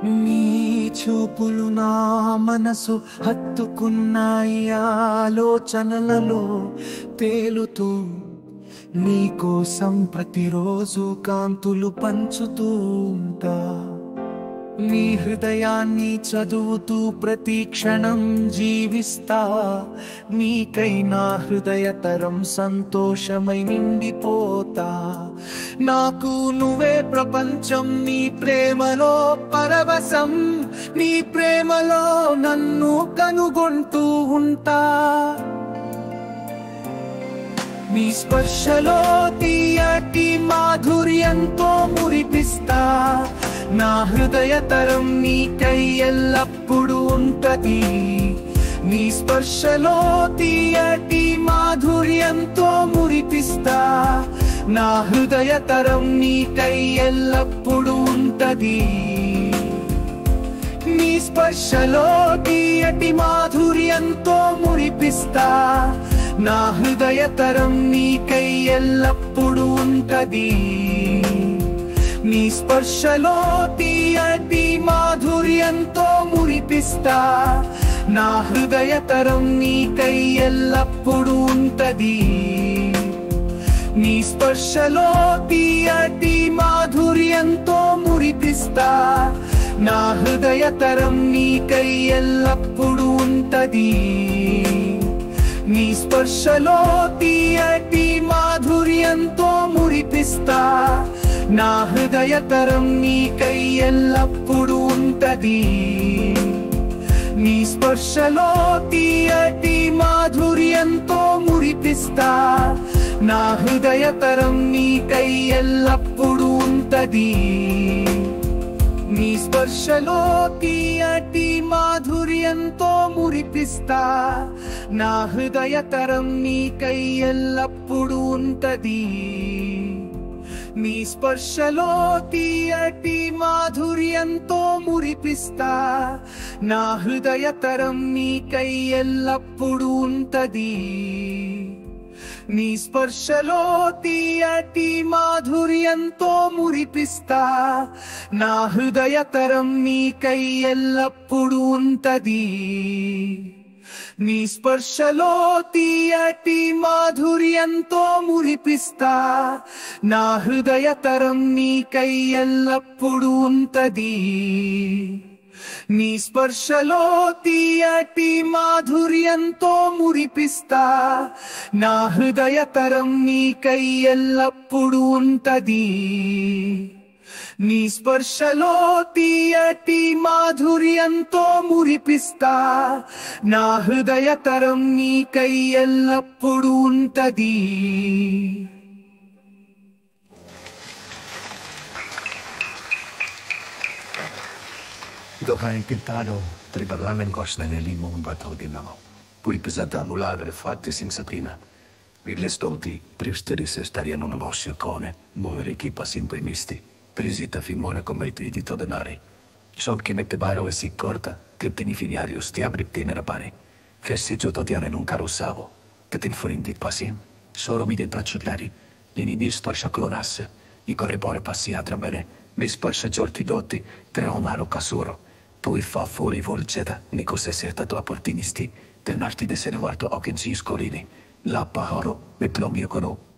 నీ చూపులు నా మనసు హత్తుకున్నాయి ఆలోచనలలో తేలుతూ నీ కోసం ప్రతిరోజు కాంతులు పంచుతూ ఉంటా నీ హృదయాన్ని చదువుతూ ప్రతి క్షణం జీవిస్తా నీకై నా హృదయతరం సంతోషమై నిండిపోతా నాకు నువ్వే ప్రపంచం నీ ప్రేమలో పరవశం నీ ప్రేమలో నన్ను కనుగొంటూ ఉంటా నీ స్పర్శలో తీయటి మాధుర్యంతో మురిపిస్తా నా హృదయ తరం నీకై ఎల్లప్పుడు ఉంటది నీ స్పర్శలో తీయటి మాధుర్యంతో మురిపిస్తా నా హృదయ తరం నీకై ఎల్లప్పుడు ఉంటది నీ స్పర్శలో తీయటి మాధుర్యంతో మురిపిస్తా నా హృదయ తరం నీకై ఎల్లప్పుడు ఉంటది నీ స్పర్శలో తీయటి మాధుర్యంతో మురిపిస్తా నా హృదయ తరం నీకై ఎల్లప్పుడు ఉంటది నీ స్పర్శలో తీయటి మాధుర్యంతో మురిపిస్తా నా హృదయ తరం నీకై ఎల్లప్పుడు ఉంటది నీ స్పర్శలో తీయటి మాధుర్యంతో మురిపిస్తా నా హృదయ తరం నీకై ఎల్లప్పుడు ఉంటది నీ స్పర్శలో తీయటి మాధుర్యంతో మురిపిస్తా నా హృదయ తరం నీకై ఎల్లప్పుడు ఉంటది నీ స్పర్శలో తీయటి మాధుర్యంతో మురిపిస్తా నా హృదయ తరం నీకై ఎల్లప్పుడు ఉంటది నీ స్పర్శలో తీయటి మాధుర్యంతో మురిపిస్తా నా హృదయ తరం నీకై ఎల్లప్పుడు ఉంటది నీ స్పర్శలో తీయటి మాధుర్యంతో మురిపిస్తా నా హృదయ తరం నీకై ఎల్లప్పుడు ఉంటది నీ స్పర్శలో తీయటి మాధుర్యంతో మురిపిస్తా నా హృదయ తరం నీకై ఎల్లప్పుడు ఉంటది నీ స్పర్శలో తీయటి మాధుర్యంతో మురిపిస్తా నా హృదయ తరం నీకై ఎల్లప్పుడు ఉంటది నీ స్పర్శలో తీయటి మాధుర్యంతో మురిపిస్తా నా హృదయ తరం నీకై ఎల్లప్పుడు ఉంటది Dovrà intentare riparare in costa nel limo un bato di mano. Poi pesata annullare fatte senza prima. Le stolti, prestare se staria non avossi cone, muovere chi passi impremisti, presita fimone come i dito denari. So che mette baro e si corta, che te filiario stia apri tenera pari. Fessi giù totiare in un carossavo, che te fuori di passi. Solo mi detraccio chiari, l'inidi storcia clonasse, i correpore passi a trabere, mi spascia giorti dotti, tre un aro casuro. Poi fa fuori volgeta, ni cose sertato a portinisti, del narti de se ne guardo occhi in scolini. La pahoro, me plomio cono,